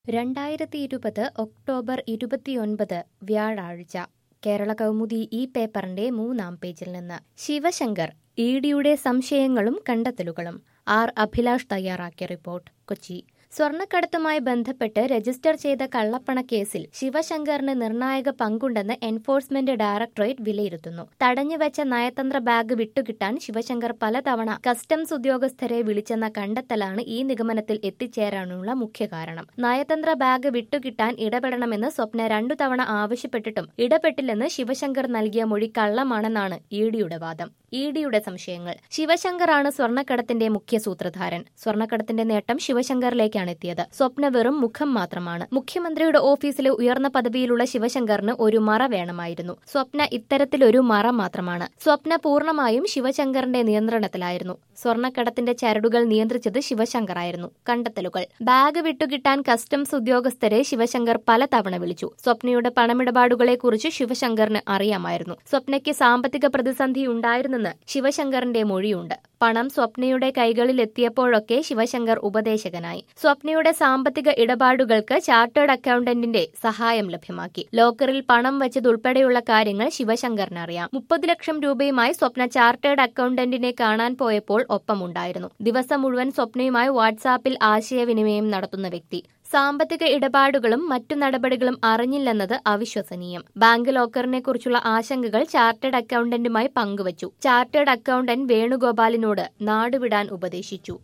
രണ്ടായിരത്തി ഇരുപത് ഒക്ടോബർ ഇരുപത്തിയൊൻപത് വ്യാഴാഴ്ച കേരള കൗമുദി ഈ പേപ്പറിന്റെ മൂന്നാം പേജിൽ നിന്ന് ശിവശങ്കർ ഇ ഡിയുടെ സംശയങ്ങളും കണ്ടെത്തലുകളും ആർ അഭിലാഷ് തയ്യാറാക്കിയ റിപ്പോർട്ട് കൊച്ചി സ്വർണ്ണക്കടത്തുമായി ബന്ധപ്പെട്ട് രജിസ്റ്റർ ചെയ്ത കള്ളപ്പണ കേസിൽ ശിവശങ്കറിന് നിർണായക പങ്കുണ്ടെന്ന് എൻഫോഴ്സ്മെന്റ് ഡയറക്ടറേറ്റ് വിലയിരുത്തുന്നു തടഞ്ഞുവെച്ച നയതന്ത്ര ബാഗ് വിട്ടുകിട്ടാൻ ശിവശങ്കർ പലതവണ കസ്റ്റംസ് ഉദ്യോഗസ്ഥരെ വിളിച്ചെന്ന കണ്ടെത്തലാണ് ഈ നിഗമനത്തിൽ എത്തിച്ചേരാനുള്ള മുഖ്യ കാരണം നയതന്ത്ര ബാഗ് വിട്ടുകിട്ടാൻ ഇടപെടണമെന്ന് സ്വപ്ന രണ്ടു തവണ ആവശ്യപ്പെട്ടിട്ടും ഇടപെട്ടില്ലെന്ന് ശിവശങ്കർ നൽകിയ മൊഴി കള്ളമാണെന്നാണ് ഇ ഡിയുടെ വാദം ഇ ഡിയുടെ സംശയങ്ങൾ ശിവശങ്കറാണ് സ്വർണ്ണക്കടത്തിന്റെ മുഖ്യ സൂത്രധാരൻ സ്വർണ്ണക്കടത്തിന്റെ നേട്ടം ശിവശങ്കറിലേക്കാണ് എത്തിയത് സ്വപ്ന വെറും മുഖം മാത്രമാണ് മുഖ്യമന്ത്രിയുടെ ഓഫീസിലെ ഉയർന്ന പദവിയിലുള്ള ശിവശങ്കറിന് ഒരു മറ വേണമായിരുന്നു സ്വപ്ന ഇത്തരത്തിലൊരു മറ മാത്രമാണ് സ്വപ്ന പൂർണ്ണമായും ശിവശങ്കറിന്റെ നിയന്ത്രണത്തിലായിരുന്നു സ്വർണ്ണക്കടത്തിന്റെ ചരടുകൾ നിയന്ത്രിച്ചത് ശിവശങ്കറായിരുന്നു കണ്ടെത്തലുകൾ ബാഗ് വിട്ടുകിട്ടാൻ കസ്റ്റംസ് ഉദ്യോഗസ്ഥരെ ശിവശങ്കർ പലതവണ വിളിച്ചു സ്വപ്നയുടെ പണമിടപാടുകളെക്കുറിച്ച് ശിവശങ്കറിന് അറിയാമായിരുന്നു സ്വപ്നയ്ക്ക് സാമ്പത്തിക പ്രതിസന്ധി ഉണ്ടായിരുന്നെന്ന് ശിവശങ്കറിന്റെ മൊഴിയുണ്ട് പണം സ്വപ്നയുടെ കൈകളിൽ എത്തിയപ്പോഴൊക്കെ ശിവശങ്കർ ഉപദേശകനായി സ്വപ്നയുടെ സാമ്പത്തിക ഇടപാടുകൾക്ക് ചാർട്ടേഡ് അക്കൌണ്ടന്റിന്റെ സഹായം ലഭ്യമാക്കി ലോക്കറിൽ പണം വെച്ചതുൾപ്പെടെയുള്ള കാര്യങ്ങൾ ശിവശങ്കറിന് അറിയാം മുപ്പത് ലക്ഷം രൂപയുമായി സ്വപ്ന ചാർട്ടേഡ് അക്കൌണ്ടന്റിനെ കാണാൻ പോയപ്പോൾ ഒപ്പമുണ്ടായിരുന്നു ദിവസം മുഴുവൻ സ്വപ്നയുമായി വാട്സാപ്പിൽ ആശയവിനിമയം നടത്തുന്ന വ്യക്തി സാമ്പത്തിക ഇടപാടുകളും മറ്റു നടപടികളും അറിഞ്ഞില്ലെന്നത് അവിശ്വസനീയം ബാങ്ക് ലോക്കറിനെ കുറിച്ചുള്ള ആശങ്കകൾ ചാർട്ടേഡ് അക്കൌണ്ടന്റുമായി പങ്കുവച്ചു ചാർട്ടേഡ് അക്കൌണ്ടന്റ് വേണുഗോപാലിനോട് നാടുവിടാൻ ഉപദേശിച്ചു